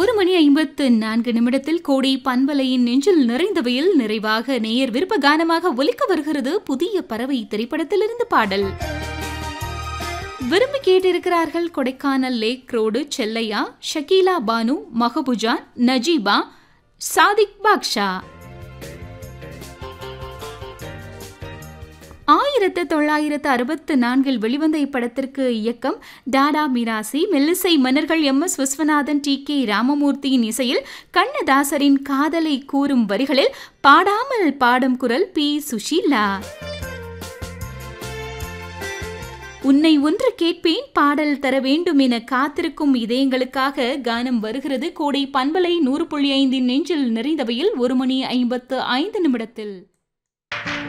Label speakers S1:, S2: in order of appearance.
S1: ஒரு மணி ஐம்பத்து நான்கு நிமிடத்தில் கோடி பண்பலையின் நெஞ்சில் நிறைந்தவையில் நிறைவாக நேயர் விருப்ப கானமாக ஒலிக்க வருகிறது புதிய பறவை திரைப்படத்திலிருந்து பாடல் விரும்பி கேட்டிருக்கிறார்கள் கொடைக்கானல் லேக் ரோடு செல்லையா ஷக்கீலா பானு மஹபுஜான் நஜீபா சாதிக் பாக்ஷா ஆயிரத்து தொள்ளாயிரத்து அறுபத்து நான்கில் வெளிவந்த இப்படத்திற்கு இயக்கம் டாடா மிராசி மெல்லிசை மன்னர்கள் M S Viswanathan T K ராமமூர்த்தியின் இசையில் கண்ணதாசரின் காதலை கூறும் வரிகளில் பாடாமல் பாடும் குரல் பி சுஷீலா உன்னை ஒன்று கேட்பேன் பாடல் தர வேண்டும் என காத்திருக்கும் இதயங்களுக்காக கானம் வருகிறது கோடை பண்பலை நூறு புள்ளி ஐந்தின் நெஞ்சில் நிறைந்தவையில் ஒரு மணி ஐம்பத்து ஐந்து நிமிடத்தில்